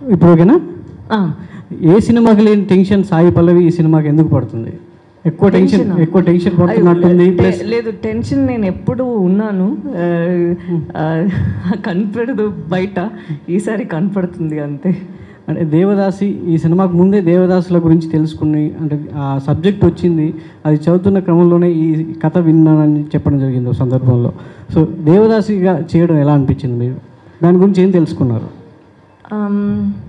ఇప్పుడు ఓకేనా ఆ, ఏ సినిమాకి లేని టెన్షన్ సాయి పల్లవి ఈ సినిమాకి ఎందుకు పడుతుంది ఎక్కువ టెన్షన్ Tension ఆ? ఎక్కువ టెన్షన్ పడుతున్నట్టుంది అయ్యో, ప్లస్ లే- లేదు టెన్షన్ నేను ఎప్పుడు ఉన్నాను ఆ, ఆ, కనపడదు బయట ఈసారి కనపడుతుంది అంతే అంటే దేవదాసి ఈ సినిమాకు ముందే దేవదాసుల గురించి తెలుసుకుని అంటే ఆ సబ్జెక్ట్ వచ్చింది అది చదువుతున్న క్రమంలోనే ఈ కథ విన్నానని చెప్పడం జరిగింది ఒక సందర్భంలో సో దేవదాసిగా చేయడం ఎలా అనిపించింది మీరు దాని గురించి ఏం తెలుసుకున్నారు Um,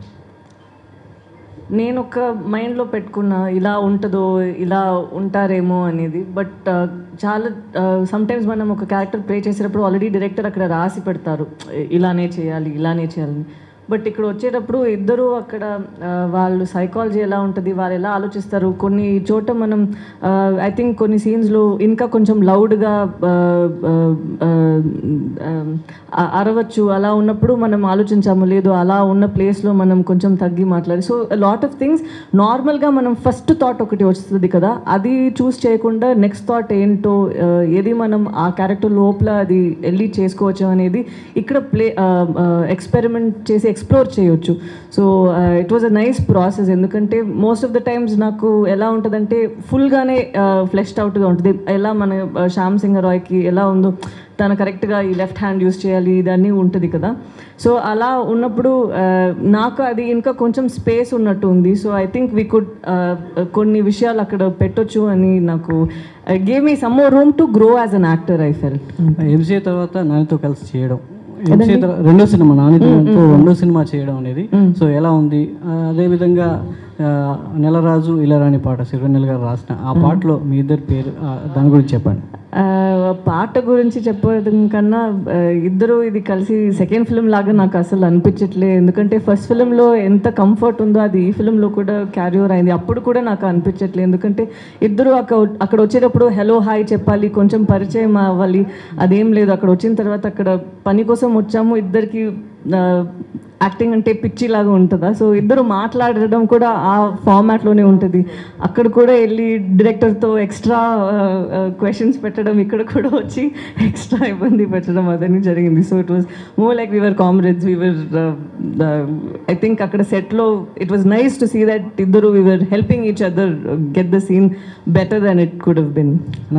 నేను ఒక మైండ్లో పెట్టుకున్న ఇలా ఉంటుందో ఇలా ఉంటారేమో అనేది బట్ చాలా సమ్టైమ్స్ మనం ఒక క్యారెక్టర్ ప్లే చేసేటప్పుడు ఆల్రెడీ డైరెక్టర్ అక్కడ రాసి పెడతారు ఇలానే చేయాలి ఇలానే చేయాలని బట్ ఇక్కడ వచ్చేటప్పుడు ఇద్దరు అక్కడ ఆ, వాళ్ళు సైకాలజీ ఎలా ఉంటుంది వాళ్ళు ఎలా ఆలోచిస్తారు కొన్ని చోట మనం ఐ థింక్ కొన్ని సీన్స్లో ఇంకా కొంచెం లౌడ్గా అరవచ్చు అలా ఉన్నప్పుడు మనం ఆలోచించాము లేదు అలా ఉన్న ప్లేస్లో మనం కొంచెం తగ్గి మాట్లాడి సో లాట్ ఆఫ్ థింగ్స్ నార్మల్గా మనం ఫస్ట్ థాట్ ఒకటి వస్తుంది కదా అది చూస్ చేయకుండా నెక్స్ట్ థాట్ ఏంటో ఆ, ఏది మనం ఆ క్యారెక్టర్ లోపల అది వెళ్ళి చేసుకోవచ్చు అనేది ఇక్కడ ప్లే ఎక్స్పెరిమెంట్ చేసి ఎక్స్ప్లోర్ చేయొచ్చు so it was a nice process ఎందుకంటే మోస్ట్ ఆఫ్ ద టైమ్స్ నాకు ఎలా ఉంటుందంటే ఫుల్గానే ఫ్లెష్డ్ అవుట్గా ఉంటుంది ఎలా మన ఆ, శ్యామ్ సింగ్ రాయ్కి ఎలా ఉందో తను కరెక్ట్గా ఈ లెఫ్ట్ హ్యాండ్ యూస్ చేయాలి ఇదన్నీ ఉంటుంది కదా సో అలా ఉన్నప్పుడు ఆ, నాకు అది ఇంకా కొంచెం స్పేస్ ఉన్నట్టు ఉంది so I think we could కొన్ని విషయాలు అక్కడ పెట్టొచ్చు అని నాకు gave me some more room to grow as an actor I felt MCA తర్వాత నానితో కలిసి చేయడం ఎంసీఏ తర్వాత రెండో సినిమా నానితో రెండో సినిమా చేయడం అనేది సో ఎలా ఉంది ఆ, అదేవిధంగా ఆ, నెలరాజు ఇలరాని పాట సిరివెన్నెల గారు రాసిన ఆ పాటలో మీ ఇద్దరి పేరు ఆ, దాని గురించి చెప్పండి ఆ, పాట గురించి చెప్పడం కన్నా ఆ, ఇద్దరు ఇది కలిసి సెకండ్ ఫిల్మ్ లాగా నాకు అసలు అనిపించట్లే ఎందుకంటే ఫస్ట్ ఫిల్మ్లో ఎంత కంఫర్ట్ ఉందో అది ఈ ఫిల్మ్లో కూడా క్యారీ ఓవర్ అయింది అప్పుడు కూడా నాకు అనిపించట్లే ఎందుకంటే ఇద్దరు అక్కడ అక్కడ వచ్చేటప్పుడు హలో హాయ్ చెప్పాలి కొంచెం పరిచయం అవ్వాలి అదేం లేదు అక్కడ వచ్చిన తర్వాత అక్కడ పని కోసం వచ్చాము ఇద్దరికి యాక్టింగ్ అంటే పిచ్చి లాగా ఉంటుందా సో ఇద్దరు మాట్లాడడం కూడా ఆ ఫార్మాట్లోనే ఉంటుంది అక్కడ కూడా వెళ్ళి డైరెక్టర్తో ఎక్స్ట్రా క్వశ్చన్స్ పెట్టడం ఇక్కడ కూడా వచ్చి ఎక్స్ట్రా ఇబ్బంది పెట్టడం అదని జరిగింది so it was more like we were comrades we were I think అక్కడ సెట్లో it was nice to see that ఇద్దరు we were helping each other get the scene better than it could have bin